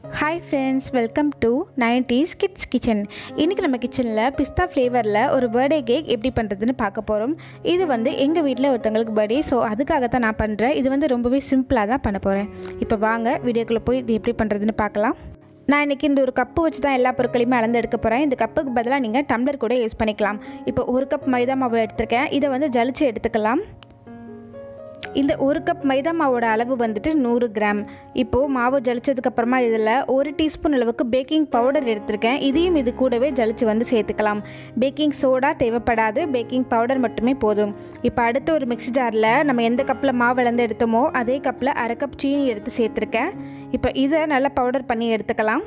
hi friends welcome to nineties kids kitchen இன்றைக்கி நம்ம கிச்சனில் பிஸ்தா ஃப்ளேவரில் ஒரு பர்த்டே கேக் எப்படி பண்ணுறதுன்னு பார்க்க போகிறோம் இது வந்து எங்கள் வீட்டில் ஒருத்தவங்களுக்கு பர்த்டே ஸோ அதுக்காக தான் நான் பண்ணுறேன் இது வந்து ரொம்பவே சிம்பிளாக தான் பண்ண போகிறேன் இப்போ வாங்க வீடியோக்குள்ளே போய் இது எப்படி பண்ணுறதுன்னு பார்க்கலாம் நான் இன்றைக்கி இந்த ஒரு கப்பு வச்சு தான் எல்லா பொருட்களையுமே அளந்து எடுக்க போகிறேன் இந்த கப்புக்கு பதிலாக நீங்கள் டம்ளர் கூட யூஸ் பண்ணிக்கலாம் இப்போ ஒரு கப் மைதா மாவு எடுத்திருக்கேன் இதை வந்து ஜலிச்சு எடுத்துக்கலாம் இந்த ஒரு கப் மைதா மாவோட அளவு வந்துட்டு நூறு கிராம் இப்போது மாவு ஜலிச்சதுக்கப்புறமா இதில் ஒரு டீஸ்பூன் அளவுக்கு பேக்கிங் பவுடர் எடுத்திருக்கேன் இதையும் இது கூடவே ஜலிச்சு வந்து சேர்த்துக்கலாம் பேக்கிங் சோடா தேவைப்படாது பேக்கிங் பவுடர் மட்டுமே போதும் இப்போ அடுத்த ஒரு மிக்ஸி ஜாரில் நம்ம எந்த கப்பில் மாவு இழந்து எடுத்தோமோ அதே கப்பில் அரை கப் சீனி எடுத்து சேர்த்துருக்கேன் இப்போ இதை நல்லா பவுடர் பண்ணி எடுத்துக்கலாம்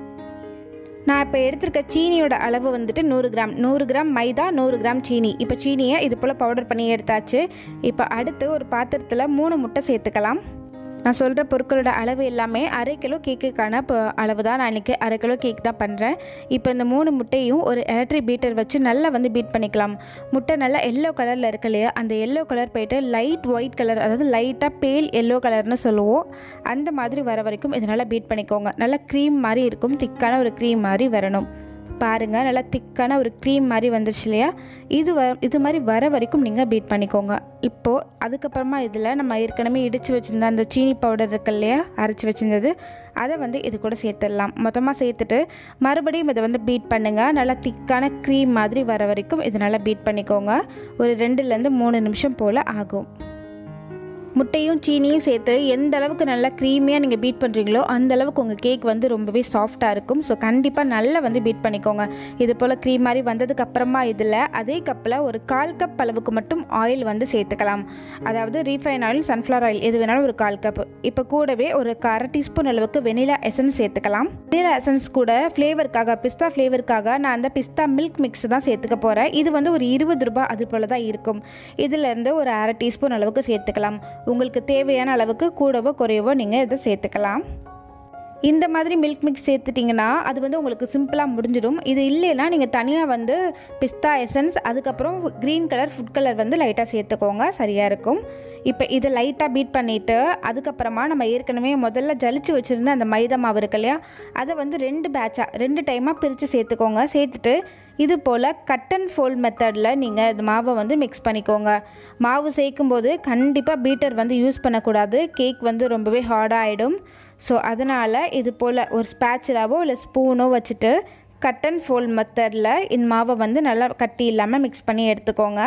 நான் இப்போ எடுத்திருக்க சீனியோட அளவு வந்துட்டு நூறு கிராம் நூறு கிராம் மைதா நூறு கிராம் சீனி இப்போ சீனியை இது போல் பவுடர் பண்ணி எடுத்தாச்சு இப்போ அடுத்து ஒரு பாத்திரத்தில் மூணு முட்டை சேர்த்துக்கலாம் நான் சொல்கிற பொருட்களோட அளவு எல்லாமே அரை கிலோ கேக்குக்கான இப்போ அளவு தான் நான் இன்றைக்கி அரை கிலோ கேக் தான் பண்ணுறேன் இப்போ இந்த மூணு முட்டையும் ஒரு எலக்ட்ரிக் பீட்டர் வச்சு நல்லா வந்து பீட் பண்ணிக்கலாம் முட்டை நல்லா எல்லோ கலரில் இருக்கு இல்லையா அந்த எல்லோ கலர் போயிட்டு லைட் ஒயிட் கலர் அதாவது லைட்டாக பேல் எல்லோ கலர்னு சொல்லுவோம் அந்த மாதிரி வர வரைக்கும் இது நல்லா பீட் பண்ணிக்கோங்க நல்லா க்ரீம் மாதிரி இருக்கும் திக்கான ஒரு க்ரீம் மாதிரி வரணும் பாருங்கள் நல்லா திக்கான ஒரு க்ரீம் மாதிரி வந்துருச்சு இல்லையா இது வ இது மாதிரி வர வரைக்கும் நீங்கள் பீட் பண்ணிக்கோங்க இப்போது அதுக்கப்புறமா இதில் நம்ம ஏற்கனவே இடித்து வச்சுருந்த அந்த சீனி பவுடர் இருக்கு இல்லையா அரைச்சி வச்சுருந்தது அதை வந்து இது கூட சேர்த்துடலாம் மொத்தமாக சேர்த்துட்டு மறுபடியும் இதை வந்து பீட் பண்ணுங்கள் நல்லா திக்கான க்ரீம் மாதிரி வர வரைக்கும் இது நல்லா பீட் பண்ணிக்கோங்க ஒரு ரெண்டுலேருந்து மூணு நிமிஷம் போல் ஆகும் முட்டையும் சீனியும் சேர்த்து எந்த அளவுக்கு நல்லா க்ரீமியாக நீங்கள் பீட் பண்ணுறீங்களோ அந்த அளவுக்கு உங்கள் கேக் வந்து ரொம்பவே சாஃப்டாக இருக்கும் ஸோ கண்டிப்பாக நல்லா வந்து பீட் பண்ணிக்கோங்க இது போல் க்ரீம் மாதிரி வந்ததுக்கு அப்புறமா இதில் அதே கப்பில் ஒரு கால் கப் அளவுக்கு மட்டும் ஆயில் வந்து சேர்த்துக்கலாம் அதாவது ரீஃபைன் ஆயில் சன்ஃப்ளவர் ஆயில் எது வேணாலும் ஒரு கால் கப் இப்போ கூடவே ஒரு அரை டீஸ்பூன் அளவுக்கு வெனிலா எசன்ஸ் சேர்த்துக்கலாம் வெனிலா எசன்ஸ் கூட ஃப்ளேவருக்காக பிஸ்தா ஃப்ளேவருக்காக நான் அந்த பிஸ்தா மில்க் மிக்ஸ் தான் சேர்த்துக்க போகிறேன் இது வந்து ஒரு இருபது ரூபாய் அது போல் தான் இருக்கும் இதிலேருந்து ஒரு அரை டீஸ்பூன் அளவுக்கு சேர்த்துக்கலாம் உங்களுக்கு தேவையான அளவுக்கு கூடவோ குறையவோ நீங்கள் இதை சேர்த்துக்கலாம் இந்த மாதிரி மில்க் மிக்ஸ் சேர்த்துட்டிங்கன்னா அது வந்து உங்களுக்கு சிம்பிளாக முடிஞ்சிடும் இது இல்லைன்னா நீங்கள் தனியாக வந்து பிஸ்தா எசன்ஸ் அதுக்கப்புறம் க்ரீன் கலர் ஃபுட் கலர் வந்து லைட்டாக சேர்த்துக்கோங்க சரியாக இருக்கும் இப்போ இதை லைட்டாக பீட் பண்ணிவிட்டு அதுக்கப்புறமா நம்ம ஏற்கனவே முதல்ல ஜலிச்சு வச்சுருந்த அந்த மைதா மாவு இருக்கு இல்லையா அதை வந்து ரெண்டு பேட்சாக ரெண்டு டைமாக பிரித்து சேர்த்துக்கோங்க சேர்த்துட்டு இது போல் கட் அண்ட் ஃபோல்ட் மெத்தடில் நீங்கள் இந்த மாவை வந்து மிக்ஸ் பண்ணிக்கோங்க மாவு சேர்க்கும்போது கண்டிப்பாக பீட்டர் வந்து யூஸ் பண்ணக்கூடாது கேக் வந்து ரொம்பவே ஹார்டாக ஆகிடும் ஸோ அதனால் இது போல் ஒரு ஸ்பேச்சுலாவோ இல்லை ஸ்பூனோ வச்சுட்டு கட் அண்ட் ஃபோல்ட் மெத்தடில் இந்த மாவை வந்து நல்லா கட்டி இல்லாமல் மிக்ஸ் பண்ணி எடுத்துக்கோங்க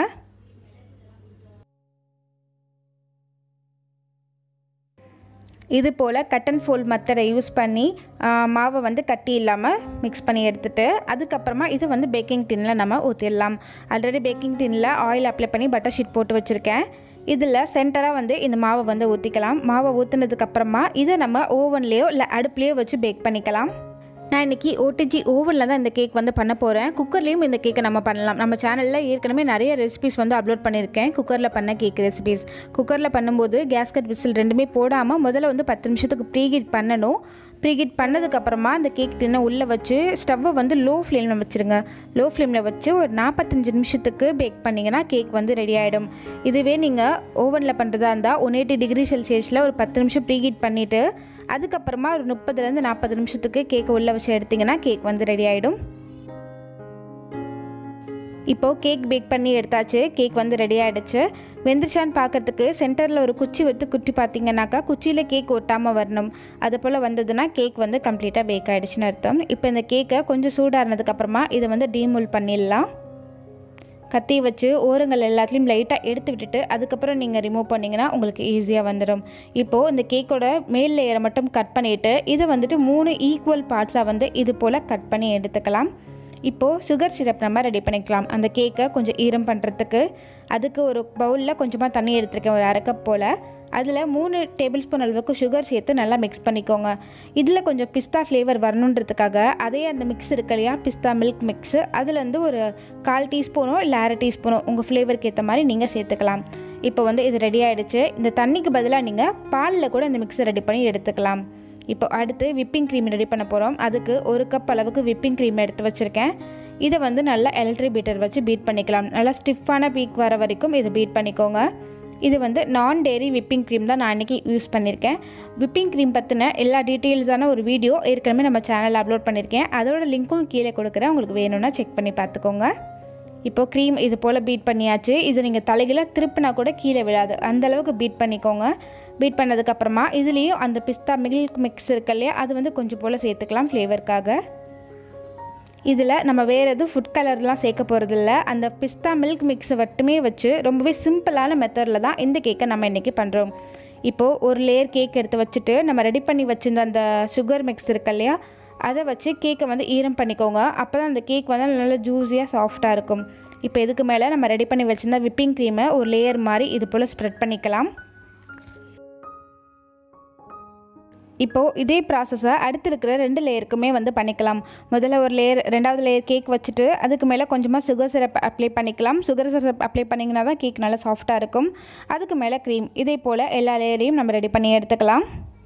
இது போல் கட் அண்ட் ஃபோல்ட் மெத்தடை யூஸ் பண்ணி மாவை வந்து கட்டி இல்லாமல் மிக்ஸ் பண்ணி எடுத்துகிட்டு அதுக்கப்புறமா இது வந்து பேக்கிங் டின்னில் நம்ம ஊற்றிடலாம் ஆல்ரெடி பேக்கிங் டின்னில் ஆயில் அப்ளை பண்ணி பட்டர் ஷீட் போட்டு வச்சுருக்கேன் இதில் சென்டராக வந்து இந்த மாவை வந்து ஊற்றிக்கலாம் மாவை ஊற்றுனதுக்கப்புறமா இதை நம்ம ஓவன்லேயோ இல்லை அடுப்புலேயோ வச்சு பேக் பண்ணிக்கலாம் நான் இன்றைக்கி ஓடிஜி ஓவனில் தான் இந்த கேக் வந்து பண்ண போகிறேன் குக்கர்லேயும் இந்த கேக்கை நம்ம பண்ணலாம் நம்ம சேனலில் ஏற்கனவே நிறைய ரெசிபிஸ் வந்து அப்லோட் பண்ணியிருக்கேன் குக்கரில் பண்ண கேக் ரெசிபிஸ் குக்கரில் பண்ணும்போது கேஸ்கட் விசில் ரெண்டுமே போடாமல் முதல்ல வந்து பத்து நிமிஷத்துக்கு ப்ரீஹீட் பண்ணணும் ப்ரீஹீட் பண்ணதுக்கப்புறமா அந்த கேக் டின்னை உள்ளே வச்சு ஸ்டவ்வை வந்து லோ ஃப்ளேமில் வச்சுருங்க லோ ஃப்ளேமில் வச்சு ஒரு நாற்பத்தஞ்சு நிமிஷத்துக்கு பேக் பண்ணிங்கன்னா கேக் வந்து ரெடி ஆகிடும் இதுவே நீங்கள் ஓவனில் பண்ணுறதா இருந்தால் ஒன் எயிட்டி டிகிரி செல்சியஸில் ஒரு பத்து நிமிஷம் ப்ரீஹீட் பண்ணிவிட்டு அதுக்கப்புறமா ஒரு முப்பதுலேருந்து நாற்பது நிமிஷத்துக்கு கேக்கை உள்ளே வச்சு எடுத்திங்கன்னா கேக் வந்து ரெடி ஆகிடும் இப்போது கேக் பேக் பண்ணி எடுத்தாச்சு கேக் வந்து ரெடி ஆகிடுச்சு வெந்துருச்சான்னு பார்க்கறதுக்கு சென்டரில் ஒரு குச்சி வச்சு குட்டி பார்த்தீங்கன்னாக்கா குச்சியில் கேக் ஒட்டாமல் வரணும் அது போல் வந்ததுன்னா கேக் வந்து கம்ப்ளீட்டாக பேக் ஆகிடுச்சுன்னு அர்த்தம் இப்போ இந்த கேக்கை கொஞ்சம் சூடானதுக்கப்புறமா இதை வந்து டீமூல் பண்ணிடலாம் கத்தி வச்சு ஓரங்கள் எல்லாத்துலேயும் லைட்டாக எடுத்து விட்டுட்டு அதுக்கப்புறம் நீங்கள் ரிமூவ் பண்ணிங்கன்னா உங்களுக்கு ஈஸியாக வந்துடும் இப்போது இந்த கேக்கோட மேல் லேயரை மட்டும் கட் பண்ணிவிட்டு இதை வந்துட்டு மூணு ஈக்குவல் பார்ட்ஸாக வந்து இது போல் கட் பண்ணி எடுத்துக்கலாம் இப்போது சுகர் சிரப் நம்ம ரெடி பண்ணிக்கலாம் அந்த கேக்கை கொஞ்சம் ஈரம் பண்ணுறதுக்கு அதுக்கு ஒரு பவுலில் கொஞ்சமாக தண்ணி எடுத்துருக்கேன் ஒரு அரை கப் போல் அதில் மூணு டேபிள் ஸ்பூன் அளவுக்கு சுகர் சேர்த்து நல்லா மிக்ஸ் பண்ணிக்கோங்க இதில் கொஞ்சம் பிஸ்தா ஃப்ளேவர் வரணுன்றதுக்காக அதே அந்த மிக்ஸ் இருக்கு இல்லையா பிஸ்தா மில்க் மிக்ஸு அதுலேருந்து ஒரு கால் டீஸ்பூனோ இல்லை அரை டீஸ்பூனோ உங்கள் ஃப்ளேவருக்கு ஏற்ற மாதிரி நீங்கள் சேர்த்துக்கலாம் இப்போ வந்து இது ரெடி ஆகிடுச்சு இந்த தண்ணிக்கு பதிலாக நீங்கள் பாலில் கூட இந்த மிக்ஸை ரெடி பண்ணி எடுத்துக்கலாம் இப்போ அடுத்து விப்பிங் க்ரீம் ரெடி பண்ண போகிறோம் அதுக்கு ஒரு கப் அளவுக்கு விப்பிங் க்ரீம் எடுத்து வச்சுருக்கேன் இதை வந்து நல்லா எலக்ட்ரிக் பீட்டர் வச்சு பீட் பண்ணிக்கலாம் நல்லா ஸ்டிஃபான பீக் வர வரைக்கும் இதை பீட் பண்ணிக்கோங்க இது வந்து நான் டெய்ரி விப்பிங் க்ரீம் தான் நான் இன்றைக்கி யூஸ் பண்ணியிருக்கேன் விப்பிங் க்ரீம் பற்றின எல்லா டீட்டெயில்ஸான ஒரு வீடியோ ஏற்கனவே நம்ம சேனலில் அப்லோட் பண்ணியிருக்கேன் அதோட லிங்க்கும் கீழே கொடுக்குறேன் உங்களுக்கு வேணும்னா செக் பண்ணி பார்த்துக்கோங்க இப்போது க்ரீம் இது போல் பீட் பண்ணியாச்சு இது நீங்கள் தலைகளை திருப்பினா கூட கீழே விழாது அந்தளவுக்கு பீட் பண்ணிக்கோங்க பீட் பண்ணதுக்கப்புறமா இதுலேயும் அந்த பிஸ்தா மில்க் மிக்ஸ் இருக்கு இல்லையா அது வந்து கொஞ்சம் போல் சேர்த்துக்கலாம் ஃப்ளேவருக்காக இதில் நம்ம வேறு எதுவும் ஃபுட் கலர்லாம் சேர்க்க போகிறதில்ல அந்த பிஸ்தா மில்க் மிக்ஸை மட்டுமே வச்சு ரொம்பவே சிம்பிளான மெத்தடில் தான் இந்த கேக்கை நம்ம இன்றைக்கி பண்ணுறோம் இப்போது ஒரு லேயர் கேக் எடுத்து வச்சுட்டு நம்ம ரெடி பண்ணி வச்சுருந்த அந்த சுகர் மிக்ஸ் இருக்கு இல்லையா அதை வச்சு கேக்கை வந்து ஈரம் பண்ணிக்கோங்க அப்போ தான் அந்த கேக் வந்து நல்லா ஜூஸியாக சாஃப்டாக இருக்கும் இப்போ இதுக்கு மேலே நம்ம ரெடி பண்ணி வச்சுருந்த விப்பிங் க்ரீமை ஒரு லேயர் மாதிரி இது போல் ஸ்ப்ரெட் பண்ணிக்கலாம் இப்போது இதே ப்ராசஸை அடுத்து இருக்கிற ரெண்டு லேயருக்குமே வந்து பண்ணிக்கலாம் முதல்ல ஒரு லேயர் ரெண்டாவது லேயர் கேக் வச்சுட்டு அதுக்கு மேலே கொஞ்சமாக சுகர் சிரப் அப்ளை பண்ணிக்கலாம் சுகர் சிரப் அப்ளை பண்ணிங்கன்னா தான் கேக் நல்லா சாஃப்டாக இருக்கும் அதுக்கு மேலே க்ரீம் இதே போல் எல்லா லேயரையும் நம்ம ரெடி பண்ணி எடுத்துக்கலாம்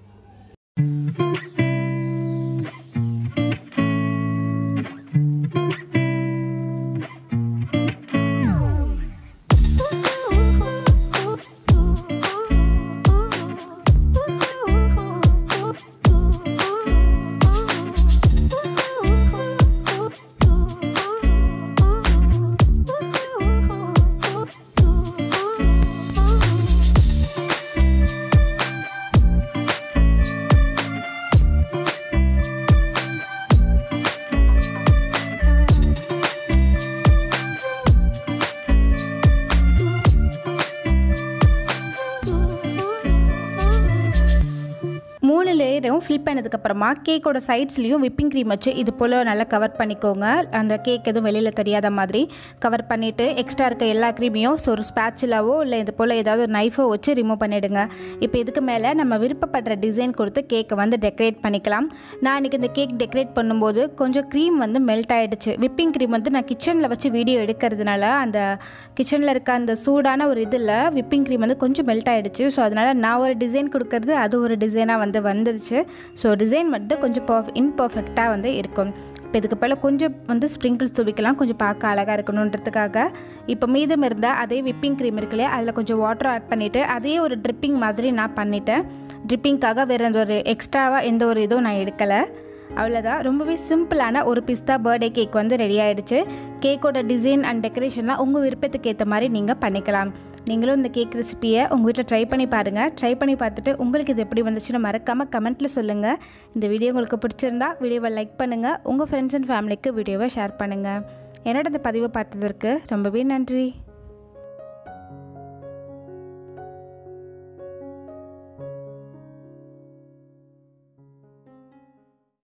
மூணு லேயரும் ஃபில் பண்ணதுக்கப்புறமா கேக்கோட சைட்ஸ்லேயும் விப்பிங் க்ரீம் வச்சு இது போல் நல்லா கவர் பண்ணிக்கோங்க அந்த கேக் எதுவும் வெளியில் தெரியாத மாதிரி கவர் பண்ணிவிட்டு எக்ஸ்ட்ரா இருக்க எல்லா க்ரீமையும் ஸோ ஒரு ஸ்பேச்சிலாவோ இல்லை இது போல் ஏதாவது ஒரு நைஃபோ வச்சு ரிமூவ் பண்ணிவிடுங்க இப்போ இதுக்கு மேலே நம்ம விருப்பப்படுற டிசைன் கொடுத்து கேக்கை வந்து டெக்கரேட் பண்ணிக்கலாம் நான் இன்றைக்கி இந்த கேக் டெக்கரேட் பண்ணும்போது கொஞ்சம் க்ரீம் வந்து மெல்ட் ஆகிடுச்சு விப்பிங் க்ரீம் வந்து நான் கிச்சனில் வச்சு வீடியோ எடுக்கிறதுனால அந்த கிச்சனில் இருக்க அந்த சூடான ஒரு இதில் விப்பிங் க்ரீம் வந்து கொஞ்சம் மெல்ட் ஆகிடுச்சு ஸோ அதனால் நான் ஒரு டிசைன் கொடுக்கறது அது ஒரு டிசைனாக வந்து வந்துருச்சு ஸோ டிசைன் மட்டும் கொஞ்சம் பர்ஃப் இன்பர்ஃபெக்டாக வந்து இருக்கும் இப்போ இதுக்கு மேலே கொஞ்சம் வந்து ஸ்ப்ரிங்கிள்ஸ் துவிக்கலாம் கொஞ்சம் பார்க்க அழகாக இருக்கணுன்றதுக்காக இப்போ மீதம் இருந்தால் அதே விப்பிங் க்ரீம் இருக்குல்லையே அதில் கொஞ்சம் வாட்டர் ஆட் பண்ணிவிட்டு அதே ஒரு ட்ரிப்பிங் மாதிரி நான் பண்ணிட்டேன் ட்ரிப்பிங்க்காக வேறு எந்த ஒரு எக்ஸ்ட்ராவாக எந்த ஒரு இதுவும் நான் எடுக்கலை அவ்வளோதான் ரொம்பவே சிம்பிளான ஒரு பிஸ்தா பர்த்டே கேக் வந்து ரெடி ஆகிடுச்சு கேக்கோட டிசைன் அண்ட் டெக்கரேஷன்லாம் உங்கள் விருப்பத்துக்கு ஏற்ற மாதிரி நீங்கள் பண்ணிக்கலாம் நீங்களும் இந்த கேக் ரெசிப்பியை உங்கள் வீட்டில் ட்ரை பண்ணி பாருங்கள் ட்ரை பண்ணி பார்த்துட்டு உங்களுக்கு இது எப்படி வந்துச்சுன்னு மறக்காமல் கமெண்ட்டில் சொல்லுங்கள் இந்த வீடியோ உங்களுக்கு பிடிச்சிருந்தா வீடியோவை லைக் பண்ணுங்கள் உங்கள் ஃப்ரெண்ட்ஸ் அண்ட் ஃபேமிலிக்கு வீடியோவை ஷேர் பண்ணுங்கள் என்னோட இந்த பதிவை பார்த்ததற்கு ரொம்பவே நன்றி